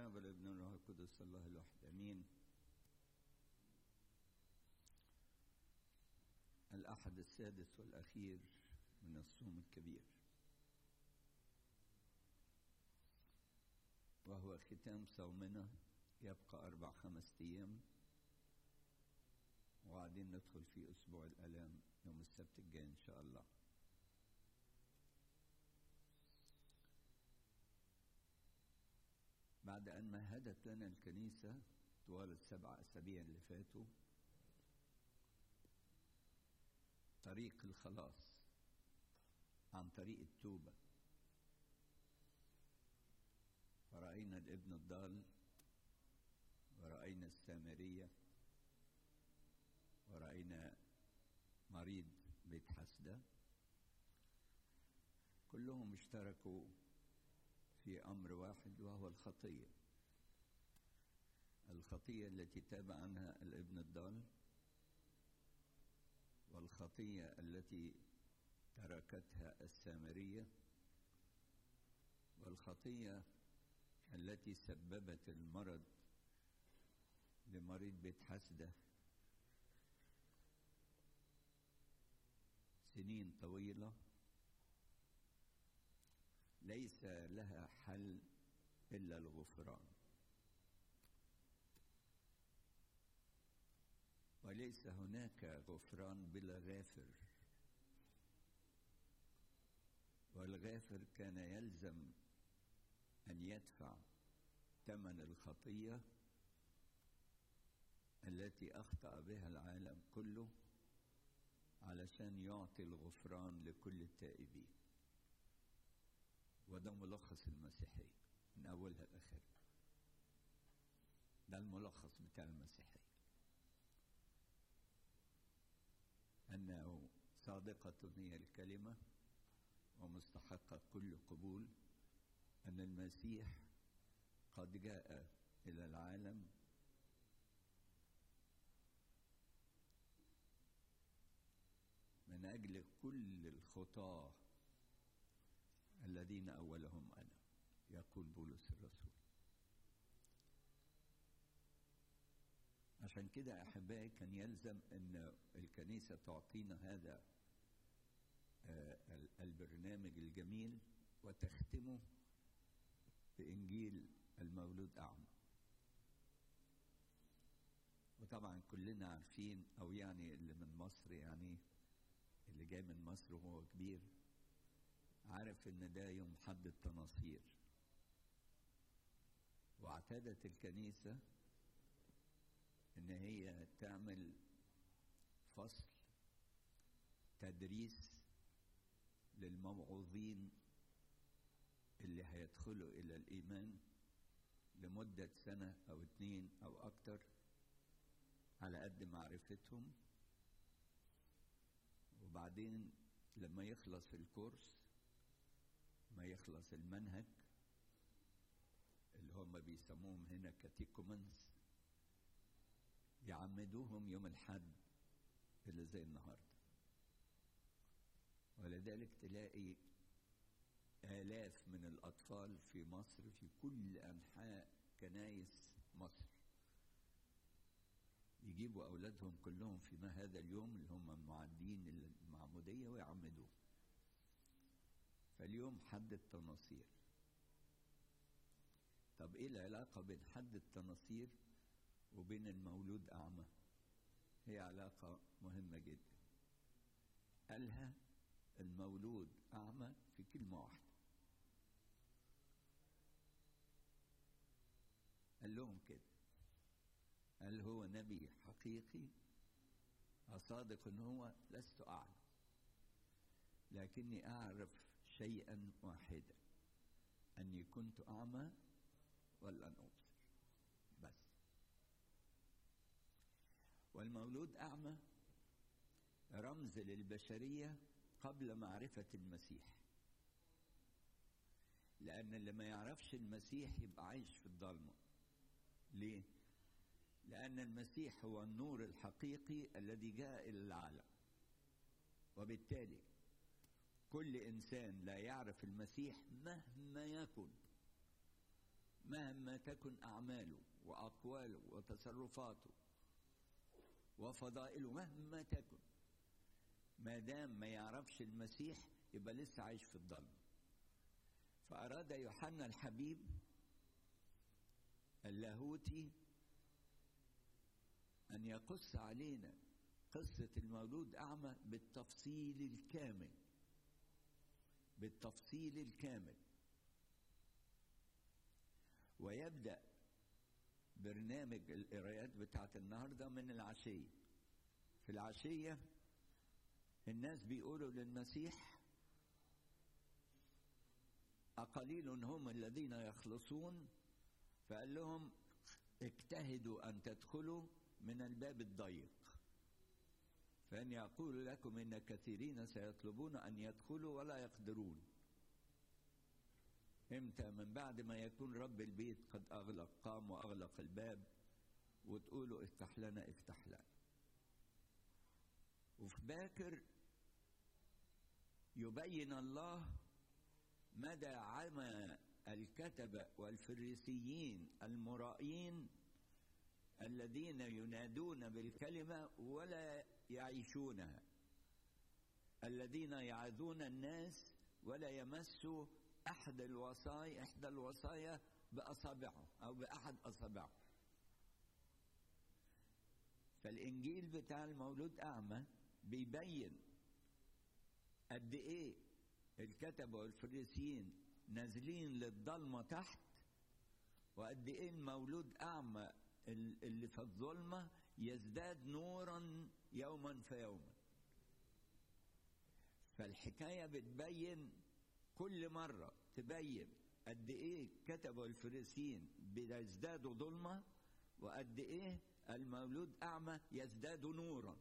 الآب والابن والروح القدس الله الواحد أمين الأحد السادس والأخير من الصوم الكبير وهو ختام صومنا يبقى أربع خمس أيام وبعدين ندخل في أسبوع الآلام يوم السبت الجاي إن شاء الله بعد أن مهدت لنا الكنيسة طوال السبع أسابيع اللي فاتوا طريق الخلاص عن طريق التوبة فرأينا الابن الضال ورأينا السامرية ورأينا مريض بيت حسدة كلهم اشتركوا في أمر واحد وهو الخطية الخطية التي تاب عنها الابن الضال والخطية التي تركتها السامرية والخطية التي سببت المرض لمريض بيت حسدة سنين طويلة ليس لها حل إلا الغفران وليس هناك غفران بلا غافر والغافر كان يلزم أن يدفع ثمن الخطية التي أخطأ بها العالم كله علشان يعطي الغفران لكل التائبين وده ملخص المسيحية من أولها لآخرها ده الملخص بتاع المسيحية أنه صادقة هي الكلمة ومستحقة كل قبول أن المسيح قد جاء إلى العالم من أجل كل الخطاة الذين أولهم أنا يقول بولس الرسول عشان كده أحبائي كان يلزم أن الكنيسة تعطينا هذا البرنامج الجميل وتختمه بإنجيل المولود أعمى وطبعا كلنا عارفين أو يعني اللي من مصر يعني اللي جاي من مصر وهو كبير عارف ان ده يوم حد التناصير واعتادت الكنيسة ان هي تعمل فصل تدريس للموعوظين اللي هيدخلوا الى الايمان لمدة سنة او اتنين او اكتر على قد معرفتهم وبعدين لما يخلص الكورس ما يخلص المنهج اللي هم بيسموهم هنا كاتيكومنز يعمدوهم يوم الحد اللي زي النهارده ولذلك تلاقي آلاف من الأطفال في مصر في كل أنحاء كنايس مصر يجيبوا أولادهم كلهم في ما هذا اليوم اللي هم معدين المعمودية ويعمدوهم فاليوم حد التناصير طب ايه العلاقة بين حد التناصير وبين المولود أعمى هي علاقة مهمة جدا قالها المولود أعمى في كلمة واحدة قال لهم كده هل هو نبي حقيقي أصادق أن هو لست أعلم لكني أعرف شيئا واحدا أني كنت أعمى ولن أبصر بس والمولود أعمى رمز للبشرية قبل معرفة المسيح لأن اللي ما يعرفش المسيح يبقى عايش في الضلمة ليه؟ لأن المسيح هو النور الحقيقي الذي جاء إلى العالم وبالتالي كل إنسان لا يعرف المسيح مهما يكن مهما تكن أعماله وأقواله وتصرفاته وفضائله مهما تكن ما دام ما يعرفش المسيح يبقى لسه عايش في الضلمة فأراد يوحنا الحبيب اللاهوتي أن يقص علينا قصة المولود أعمى بالتفصيل الكامل بالتفصيل الكامل ويبدأ برنامج القرايات بتاعت النهاردة من العشية في العشية الناس بيقولوا للمسيح أقليل هم الذين يخلصون فقال لهم اجتهدوا أن تدخلوا من الباب الضيق فإن يقول لكم إن كثيرين سيطلبون أن يدخلوا ولا يقدرون امتى من بعد ما يكون رب البيت قد أغلق قام وأغلق الباب وتقولوا افتح لنا افتح لنا وفي باكر يبين الله مدى عمى الكتبة والفريسيين المرائين الذين ينادون بالكلمة ولا يعيشونها الذين يعظون الناس ولا يمسوا أحد الوصايا إحدى الوصايا بأصابعه أو بأحد أصابعه فالإنجيل بتاع المولود أعمى بيبين قد إيه الكتبة والفريسيين نازلين للضلمة تحت وقد إيه المولود أعمى اللي في الظلمة يزداد نورا يوما فيوما فالحكاية بتبين كل مرة تبين قد ايه كتبوا الفريسيين بيزدادوا ظلمة وقد ايه المولود أعمى يزداد نورا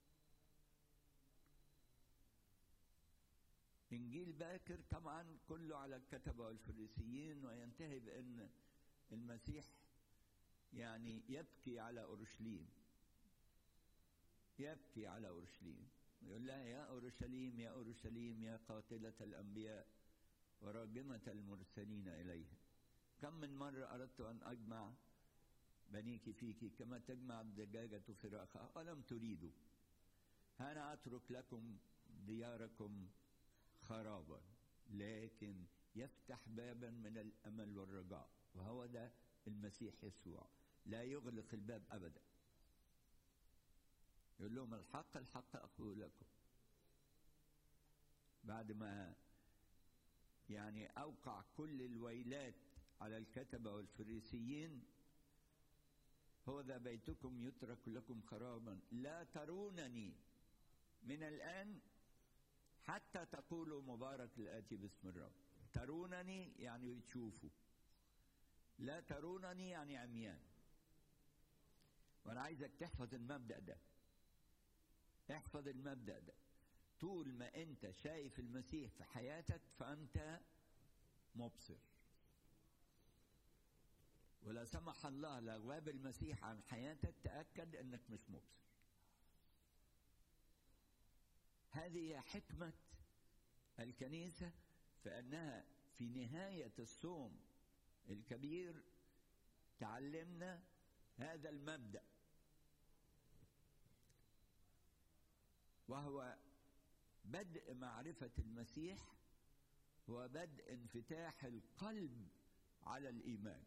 إنجيل باكر طبعا كله على الكتبة والفريسيين وينتهي بأن المسيح يعني يبكي على أورشليم يبكي على أورشليم يقول لها يا أورشليم يا أورشليم يا قاتلة الأنبياء وراجمة المرسلين إليها كم من مرة أردت أن أجمع بنيك فيك كما تجمع الدجاجة فراخها ولم تريدوا أنا أترك لكم دياركم خرابا لكن يفتح بابا من الأمل والرجاء وهو ده المسيح يسوع لا يغلق الباب أبدا يقول لهم الحق الحق أقول لكم بعد ما يعني أوقع كل الويلات على الكتبة والفريسيين هو ذا بيتكم يترك لكم خرابا لا ترونني من الآن حتى تقولوا مبارك الآتي باسم الرب ترونني يعني بتشوفوا لا ترونني يعني عميان وانا عايزك تحفظ المبدا ده احفظ المبدا ده طول ما انت شايف المسيح في حياتك فانت مبصر ولا سمح الله لو غاب المسيح عن حياتك تاكد انك مش مبصر هذه هي حكمه الكنيسه فانها في نهايه الصوم الكبير تعلمنا هذا المبدا وهو بدء معرفه المسيح هو بدء انفتاح القلب على الايمان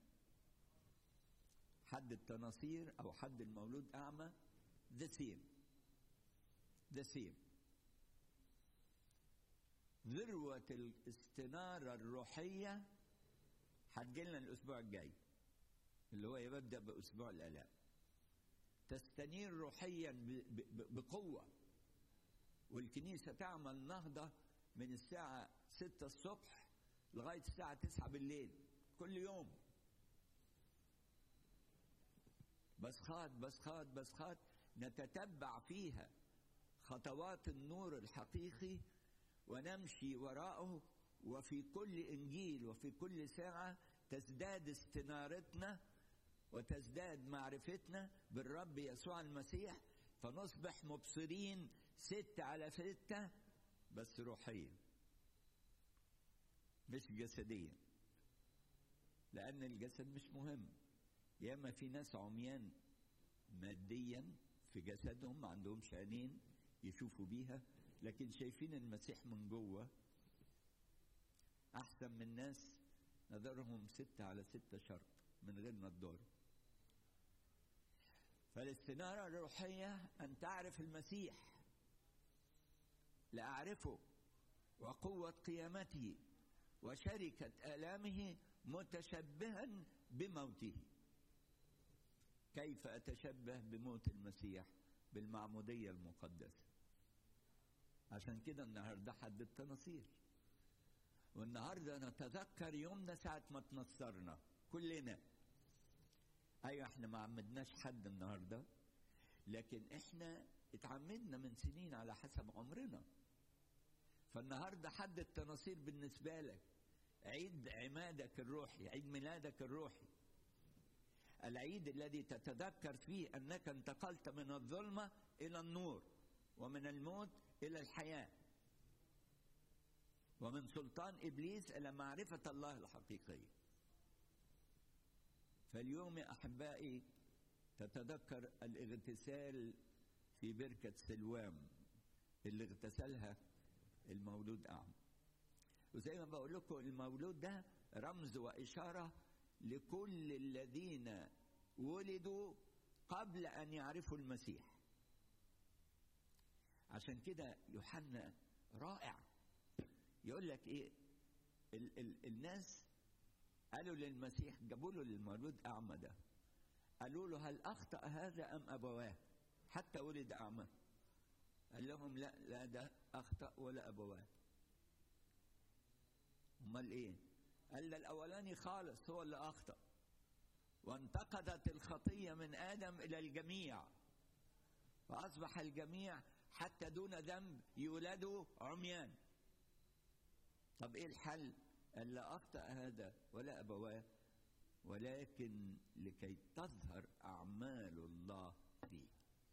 حد التناصير او حد المولود اعمى the same the same ذروه الاستناره الروحيه هتجيلنا الاسبوع الجاي اللي هو يبدا باسبوع الالام تستنير روحيا بقوه والكنيسه تعمل نهضه من الساعه 6 الصبح لغايه الساعه 9 بالليل كل يوم بسخات بسخات بسخات نتتبع فيها خطوات النور الحقيقي ونمشي وراءه وفي كل انجيل وفي كل ساعه تزداد استنارتنا وتزداد معرفتنا بالرب يسوع المسيح فنصبح مبصرين ستة على ستة بس روحيا مش جسديا لأن الجسد مش مهم ياما في ناس عميان ماديا في جسدهم ما عندهمش عينين يشوفوا بيها لكن شايفين المسيح من جوه أحسن من ناس نظرهم ستة على ستة شرط من غير نضارة فالاستنارة الروحية أن تعرف المسيح لأعرفه وقوة قيامته وشركة آلامه متشبها بموته كيف أتشبه بموت المسيح بالمعمودية المقدسة عشان كده النهاردة حد التناصير والنهارده نتذكر يومنا ساعة ما تنصرنا كلنا أيوة احنا ما عمدناش حد النهارده لكن احنا اتعمدنا من سنين على حسب عمرنا فالنهارده حد التناصير بالنسبة لك عيد عمادك الروحي عيد ميلادك الروحي العيد الذي تتذكر فيه انك انتقلت من الظلمه الى النور ومن الموت الى الحياه ومن سلطان ابليس الى معرفه الله الحقيقيه فاليوم يا احبائي تتذكر الاغتسال في بركه سلوام اللي اغتسلها المولود اعمى وزي ما بقول لكم المولود ده رمز واشاره لكل الذين ولدوا قبل ان يعرفوا المسيح عشان كده يوحنا رائع يقول لك ايه ال ال الناس قالوا للمسيح جابوا له المولود اعمى ده قالوا له هل اخطا هذا ام ابواه حتى ولد اعمى قال لهم لا لا ده اخطا ولا ابواه امال ايه قال ده الاولاني خالص هو اللي اخطا وانتقدت الخطيه من ادم الى الجميع فاصبح الجميع حتى دون ذنب يولدوا عميان طب ايه الحل قال لا اخطا هذا ولا ابواه ولكن لكي تظهر اعمال الله فيه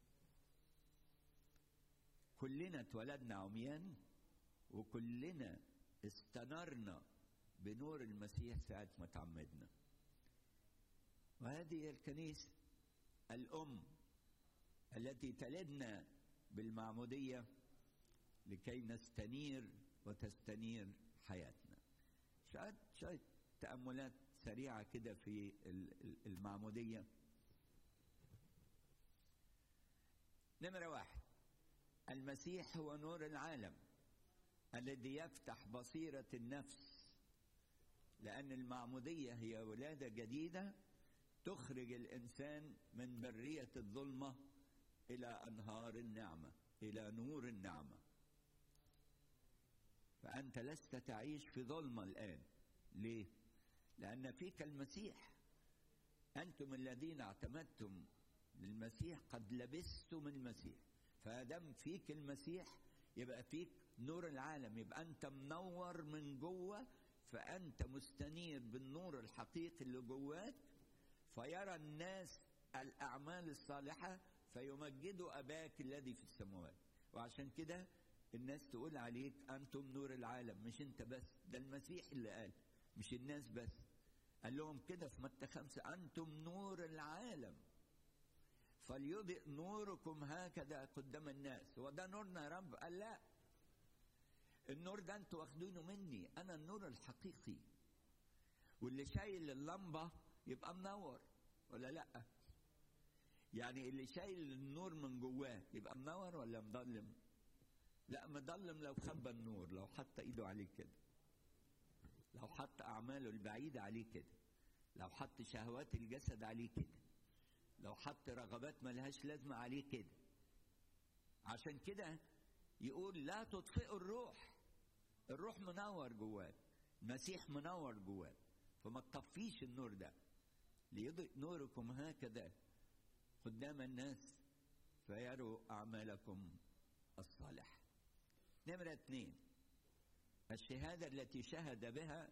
كلنا اتولدنا عميان وكلنا استنرنا بنور المسيح ساعة ما تعمدنا وهذه هي الكنيسة الأم التي تلدنا بالمعمودية لكي نستنير وتستنير حياتنا شوية شوية تأملات سريعة كده في المعمودية نمرة واحد المسيح هو نور العالم الذي يفتح بصيرة النفس لأن المعمودية هي ولادة جديدة تخرج الإنسان من برية الظلمة إلى أنهار النعمة إلى نور النعمة فأنت لست تعيش في ظلمة الآن ليه؟ لأن فيك المسيح أنتم الذين اعتمدتم للمسيح قد لبستم المسيح فدام فيك المسيح يبقى فيك نور العالم يبقى أنت منور من جوه فأنت مستنير بالنور الحقيقي اللي جواك فيرى الناس الأعمال الصالحة فيمجدوا أباك الذي في السماوات وعشان كده الناس تقول عليك أنتم نور العالم مش أنت بس ده المسيح اللي قال مش الناس بس قال لهم كده في متى خمسة أنتم نور العالم فليضئ نوركم هكذا قدام الناس هو ده نورنا يا رب قال لا النور ده انتوا واخدينه مني انا النور الحقيقي واللي شايل اللمبه يبقى منور ولا لا يعني اللي شايل النور من جواه يبقى منور ولا مضلم لا مضلم لو خبى النور لو حط ايده عليه كده لو حط اعماله البعيده عليه كده لو حط شهوات الجسد عليه كده لو حط رغبات ملهاش لازمه عليه كده عشان كده يقول لا تطفئوا الروح الروح منور جواك المسيح منور جواك فما تطفيش النور ده ليضئ نوركم هكذا قدام الناس فيروا أعمالكم الصالحة نمرة اثنين الشهادة التي شهد بها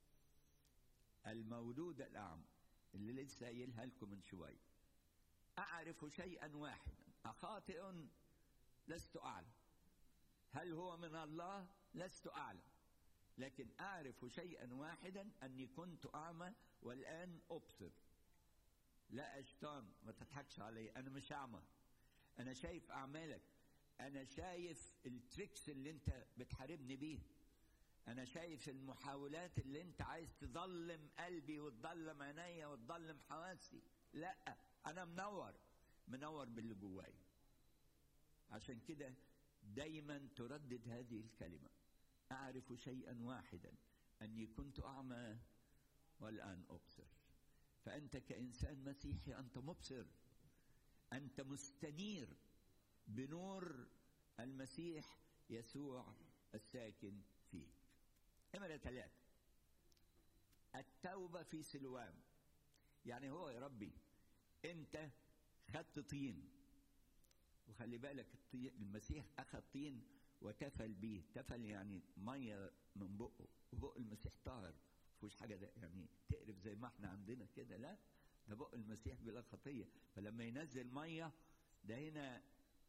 المولود الأعمى اللي لسه قايلها لكم من شوية أعرف شيئا واحدا أخاطئ لست أعلم هل هو من الله لست أعلم لكن أعرف شيئا واحدا أني كنت أعمى والآن أبصر لا أشتان ما تضحكش علي أنا مش أعمى أنا شايف أعمالك أنا شايف التريكس اللي أنت بتحاربني بيه أنا شايف المحاولات اللي أنت عايز تضلم قلبي وتضلم عينيا وتضلم حواسي لا أنا منور منور باللي جوايا عشان كده دايما تردد هذه الكلمة أعرف شيئا واحدا أني كنت أعمى والآن أبصر فأنت كإنسان مسيحي أنت مبصر أنت مستنير بنور المسيح يسوع الساكن فيك نمرة ثلاثة التوبة في سلوام يعني هو يا ربي أنت خدت طين وخلي بالك الطين المسيح أخذ طين وتفل بيه تفل يعني مية من بقه وبق المسيح طاهر فيهوش حاجة ده يعني تقرف زي ما احنا عندنا كده لا ده بق المسيح بلا خطية فلما ينزل مية ده هنا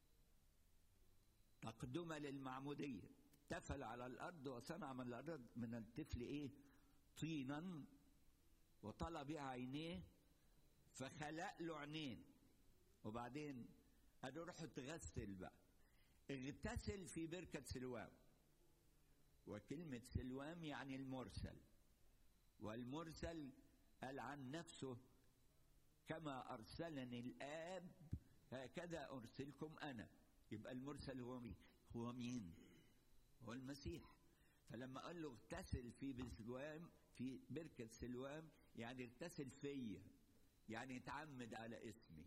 تقدمة للمعمودية تفل على الأرض وصنع من الأرض من الطفل إيه طينا وطلع بها عينيه فخلق له عينين وبعدين قالوا روح تغسل بقى اغتسل في بركة سلوام وكلمة سلوام يعني المرسل والمرسل قال عن نفسه كما أرسلني الآب هكذا أرسلكم أنا يبقى المرسل هو مين هو مين هو المسيح فلما قال له اغتسل في سلوام في بركة سلوام يعني اغتسل فيا يعني اتعمد على اسمي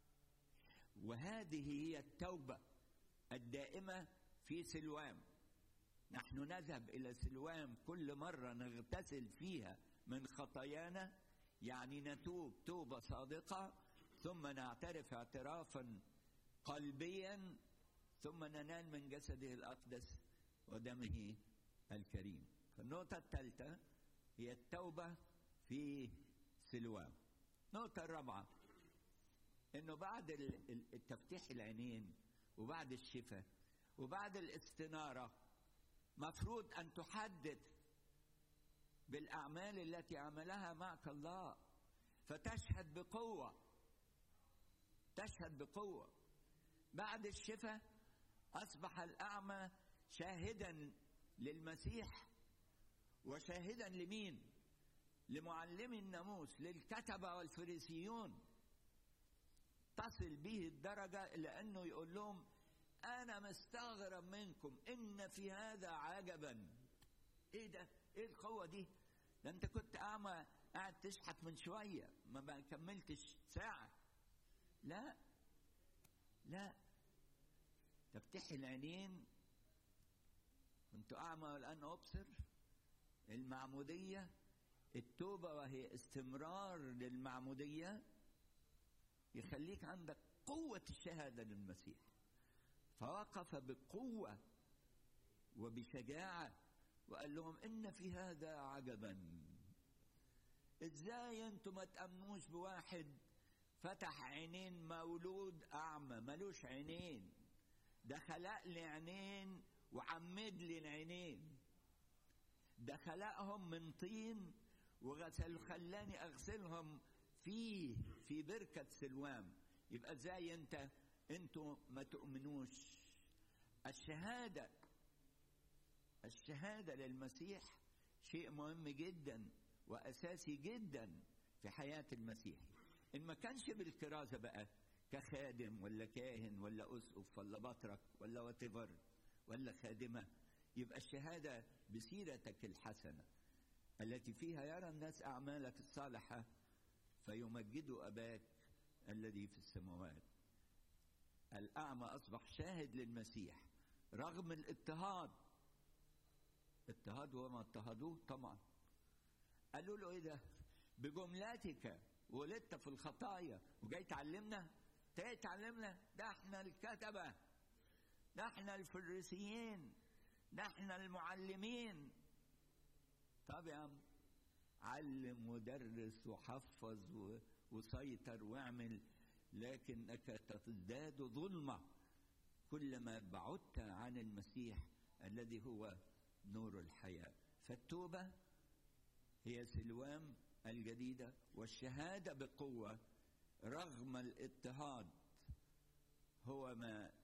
وهذه هي التوبة الدائمة في سلوام نحن نذهب إلى سلوام كل مرة نغتسل فيها من خطايانا يعني نتوب توبة صادقة ثم نعترف اعترافا قلبيا ثم ننال من جسده الأقدس ودمه الكريم فالنقطة الثالثة هي التوبة في سلوام النقطة الرابعة انه بعد التفتيح العينين وبعد الشفاء وبعد الاستنارة مفروض ان تحدد بالاعمال التي عملها معك الله فتشهد بقوة تشهد بقوة بعد الشفاء اصبح الاعمى شاهدا للمسيح وشاهدا لمين لمعلمي الناموس للكتبة والفريسيون تصل به الدرجة إلى أنه يقول لهم أنا مستغرب منكم إن في هذا عجبا إيه ده؟ إيه القوة دي؟ ده أنت كنت أعمى قاعد تشحت من شوية ما كملتش ساعة لا لا تفتح العينين كنت أعمى والآن أبصر المعمودية التوبة وهي استمرار للمعمودية يخليك عندك قوة الشهادة للمسيح فوقف بقوة وبشجاعة وقال لهم إن في هذا عجبا إزاي أنتم ما تأمنوش بواحد فتح عينين مولود أعمى ملوش عينين ده خلق لي عينين وعمد لي العينين ده خلقهم من طين وغسل خلاني اغسلهم فيه في بركة سلوام يبقى ازاي انت انتوا ما تؤمنوش الشهادة الشهادة للمسيح شيء مهم جدا واساسي جدا في حياة المسيحي ان ما كانش بالكرازة بقى كخادم ولا كاهن ولا اسقف ولا بطرك ولا واتيفر ولا خادمة يبقى الشهادة بسيرتك الحسنة التي فيها يرى الناس أعمالك الصالحة فيمجدوا أباك الذي في السماوات الأعمى أصبح شاهد للمسيح رغم الاضطهاد اضطهاد وما اضطهدوه طبعا قالوا له ايه ده بجملتك ولدت في الخطايا وجاي تعلمنا جاي تعلمنا ده احنا الكتبه ده احنا الفريسيين ده احنا المعلمين طب يا عم علم ودرس وحفظ وسيطر واعمل لكنك تزداد ظلمة كلما بعدت عن المسيح الذي هو نور الحياة فالتوبة هي سلوام الجديدة والشهادة بقوة رغم الاضطهاد هو ما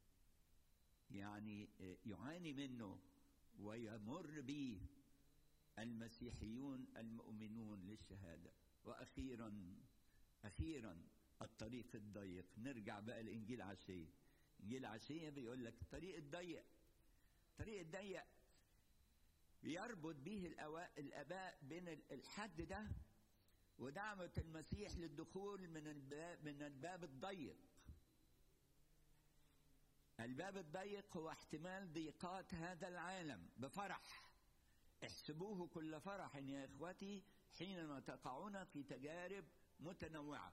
يعني يعاني منه ويمر به المسيحيون المؤمنون للشهادة وأخيرا أخيرا الطريق الضيق نرجع بقى لإنجيل عشية إنجيل عشية بيقول لك الطريق الضيق الطريق الضيق بيربط به الآباء بين الحد ده ودعوة المسيح للدخول من الباب من الباب الضيق الباب الضيق هو احتمال ضيقات هذا العالم بفرح احسبوه كل فرح يا اخوتي حينما تقعون في تجارب متنوعه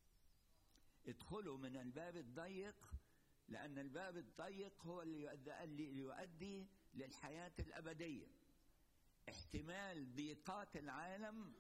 ادخلوا من الباب الضيق لان الباب الضيق هو اللي يؤدي للحياه الابديه احتمال ضيقات العالم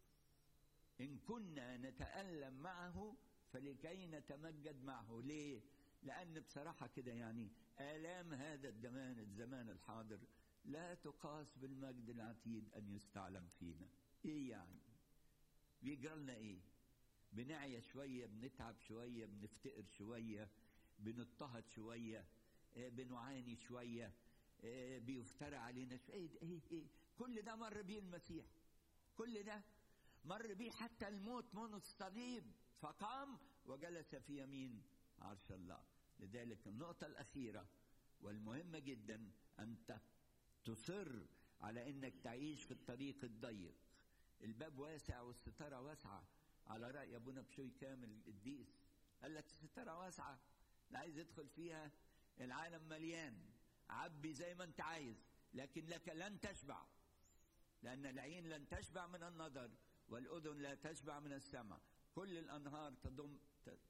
ان كنا نتالم معه فلكي نتمجد معه ليه لأن بصراحة كده يعني آلام هذا الزمان الزمان الحاضر لا تقاس بالمجد العتيد أن يستعلم فينا إيه يعني بيجرى لنا إيه بنعيا شوية بنتعب شوية بنفتقر شوية بنضطهد شوية آه بنعاني شوية آه بيفترى علينا شوية إيه, إيه, إيه كل ده مر بيه المسيح كل ده مر بيه حتى الموت من الصليب فقام وجلس في يمين عرش الله لذلك النقطة الأخيرة والمهمة جدا أنت تصر على أنك تعيش في الطريق الضيق الباب واسع والستارة واسعة على رأي أبونا بشوي كامل القديس قال لك الستارة واسعة اللي عايز يدخل فيها العالم مليان عبي زي ما أنت عايز لكن لك لن تشبع لأن العين لن تشبع من النظر والأذن لا تشبع من السمع كل الأنهار تضم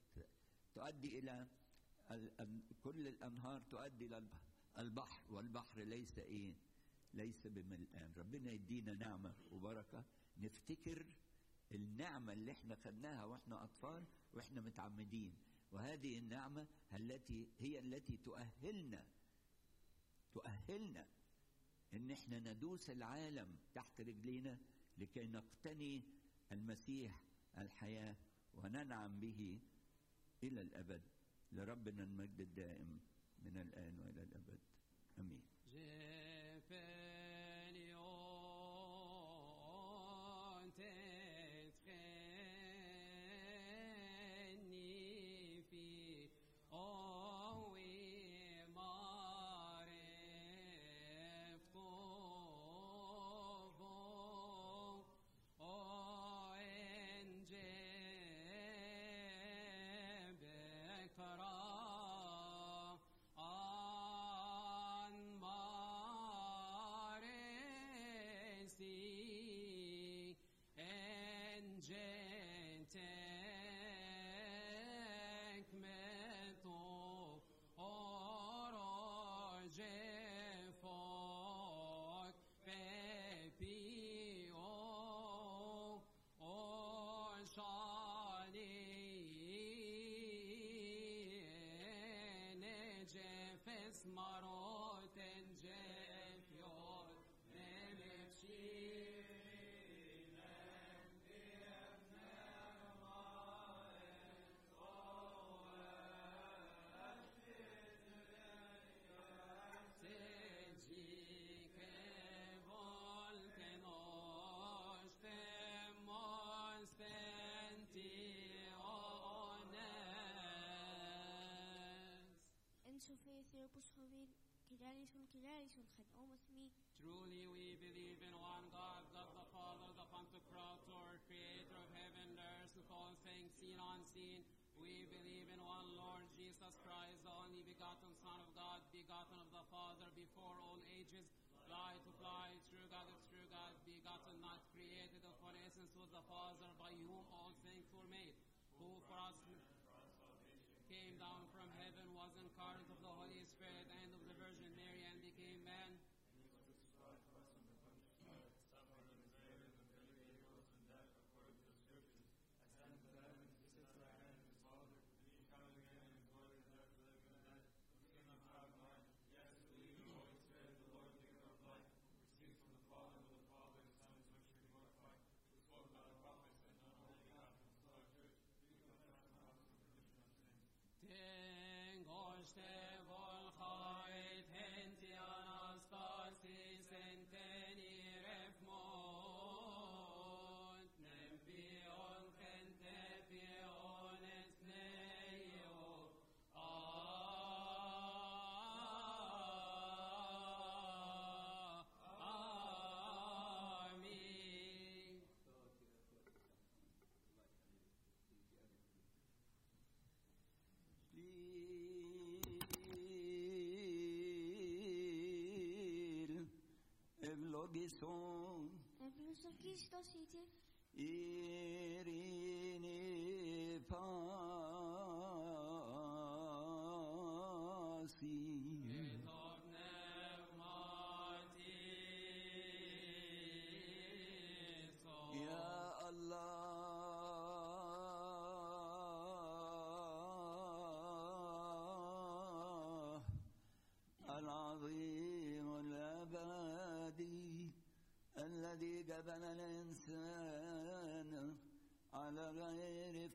تؤدي إلى كل الأنهار تؤدي إلى البحر والبحر ليس إيه ليس بملآن ربنا يدينا نعمة وبركة نفتكر النعمة اللي احنا خدناها واحنا أطفال واحنا متعمدين وهذه النعمة التي هي التي تؤهلنا تؤهلنا ان احنا ندوس العالم تحت رجلينا لكي نقتني المسيح الحياة وننعم به إلى الأبد لربنا المجد الدائم من الآن وإلى الأبد أمين Truly we believe in one God, God the Father, the Pantocrator, creator of heaven and earth, of all things seen and unseen. We believe in one Lord Jesus Christ, the only begotten Son of God, begotten of the Father before all ages, light of light, true God of true God, begotten, not created, of one essence with the Father, by whom all things were made, who for us came down from heaven, was incarnate of the Holy Spirit and of the Virgin Mary, and became man. eleison, Επλούσον Χριστός είτε, Irene pasi. يا الله العظيم الأبدي الذي جبل الإنسان على غير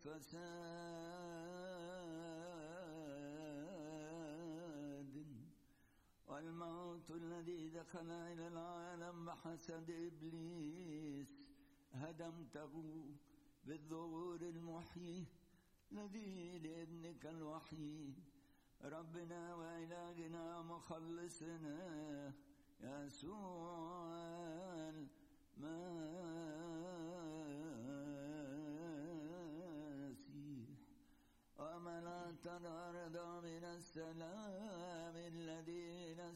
فساد والموت الذي دخل إلى العالم بحسد إبليس هدمته بالظهور المحيي الذي لابنك الوحيد ربنا وإلهنا مخلصنا يسوع المسيح وملأت الأرض من السلام الذي إلى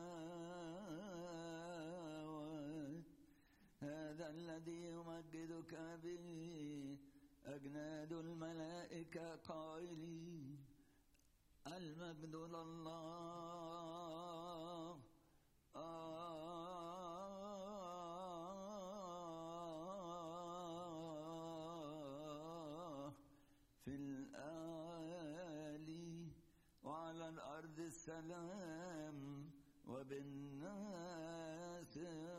السماوات هذا الذي يمجدك به أجناد الملائكة قائلين المجد لله آه في الآلي وعلى الأرض السلام وبالناس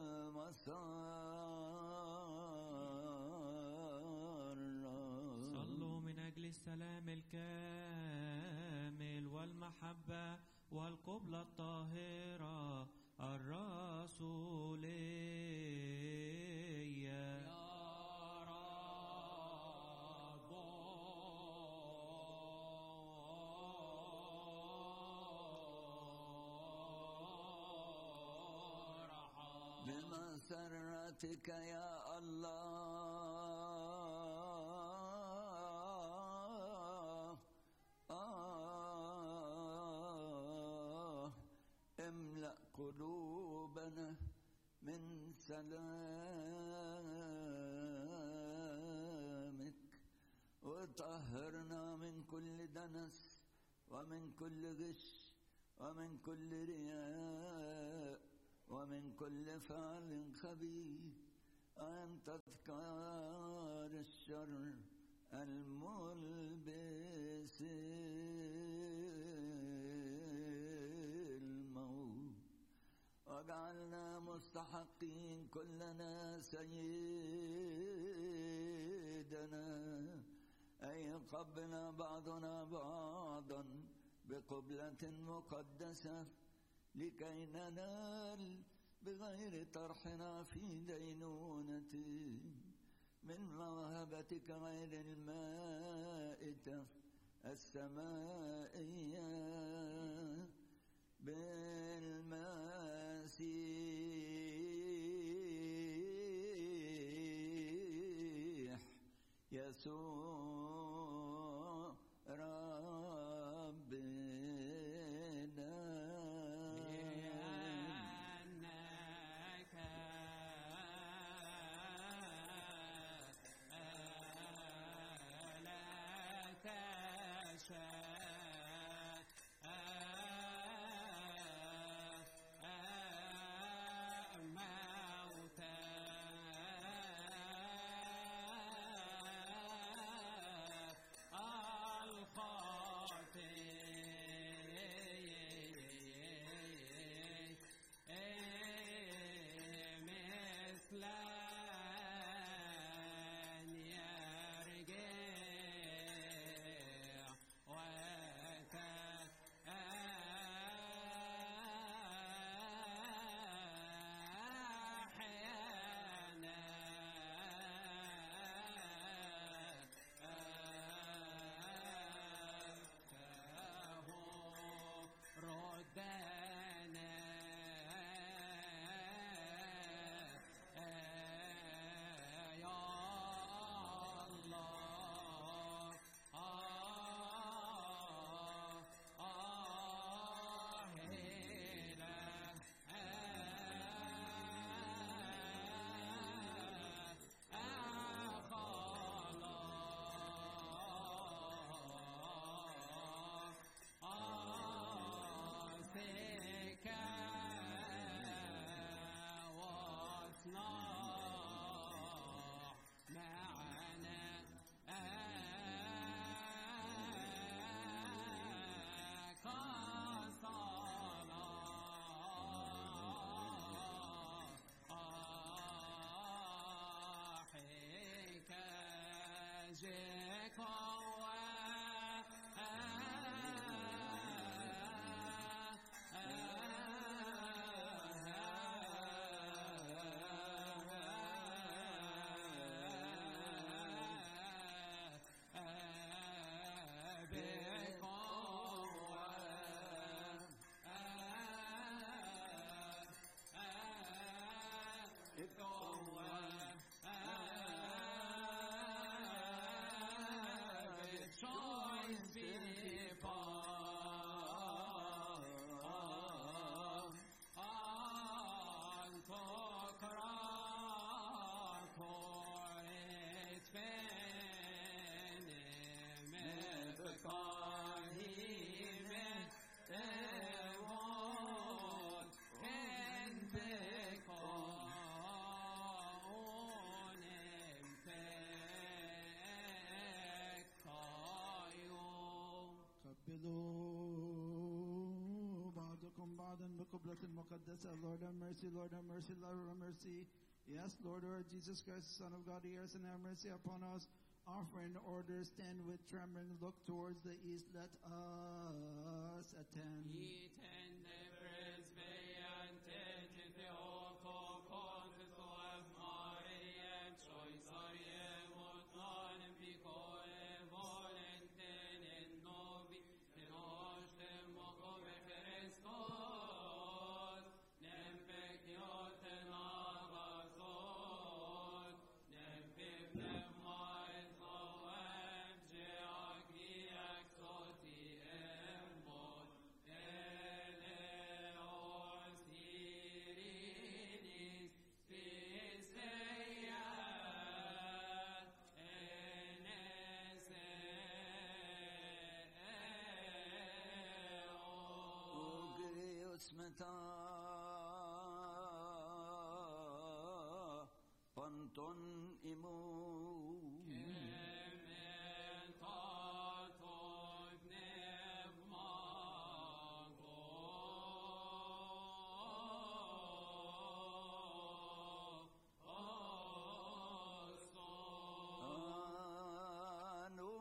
مسار صلوا من أجل السلام الكامل والمحبة والقبلة الطاهرة الرسولية بمسرتك يا الله آه املأ قلوبنا من سلامك وطهرنا من كل دنس ومن كل غش ومن كل رياء ومن كل فعل خبيث أن تذكر الشر الملبس الموت واجعلنا مستحقين كلنا سيدنا أن يقبل بعضنا بعضا بقبلة مقدسة لكي ننال بغير طرحنا في دينونة من موهبتك غير المائتة السمائية بالمسيح يسوع ربنا لأنك لا تشاء موتا القبلة المقدسة Lord have mercy Lord have mercy Lord have mercy Yes Lord Lord Jesus Christ the Son of God hear us and have mercy upon us Offer in order stand with trembling look towards the east let us attend Ye tende presbyante te theoko contis coas Maria choisarie mot nonem picoe volenten in novi in ostem mocove Christos nem pecioten agazon nem pipnem mais loem geagi exoti emot eleos irinis piseiat enese eos Ogrios meta Panton imo Ano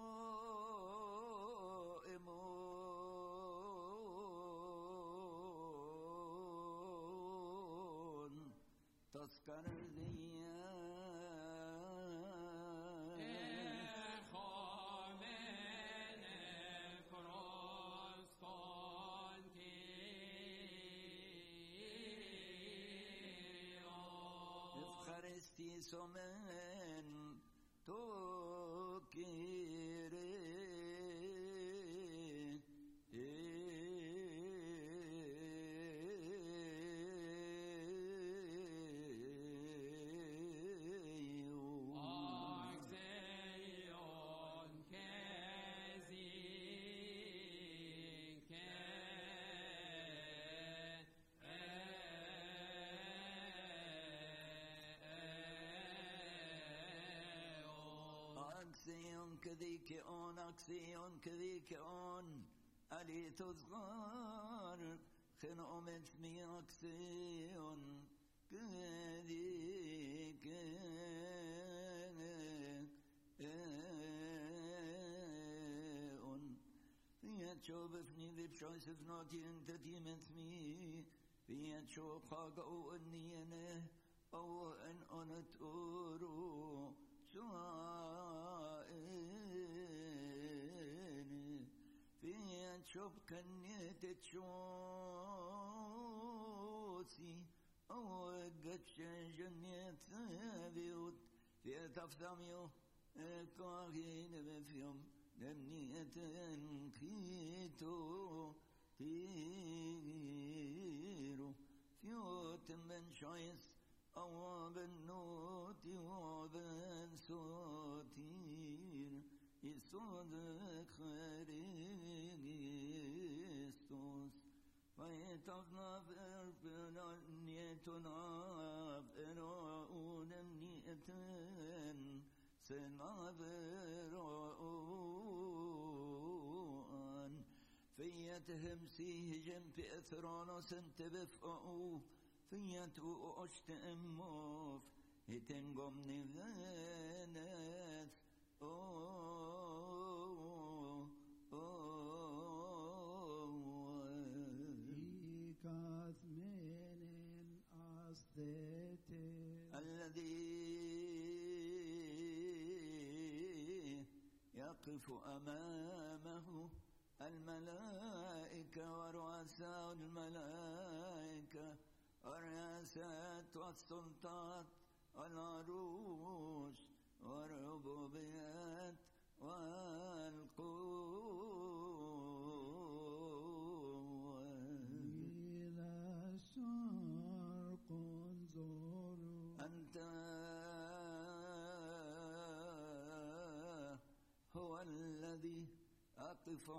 imon تذكر Ευχαριστή σωμέν το Κύριε. Axion كذيك اون اكسيون كذيك اون علي تذكر خن امت مي اكسيون كذيك اون فيها تشوف فني ذي بشويس فنوتي انت تيمت مي فيها تشوف حاجة او اني انا او ان انا تورو سوائن فيها تشوف كنيت تشوسي او قد جنيت ثابيوت فيها تفثميو كاهين بفيوم نمنية كيتو تيرو فيوت من شايس أو بالنوت وبن سوتير يسود خريستوس فيتغنى بربنا نيتنا برؤون نيتن سنا برؤون فيتهم سيهجم في أثرانوس انت بفقو فيت وقشت أموف هتنقم نغانت أوه أوه إيكاث من أستيتي الذي يقف أمامه الملائكة ورؤساء الملائكة والرياسات والسلطات والعروش والربوبيات والقوة إلى الشرق انظروا أنت هو الذي أقف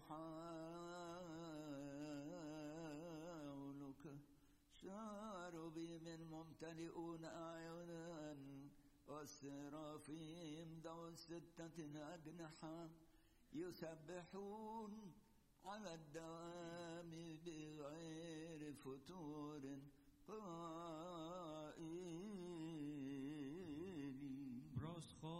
حولك شاربي من ممتلئون أعينا والسرافيم ذو ستة أجنحة يسبحون على الدوام بغير فتور قائلي Bros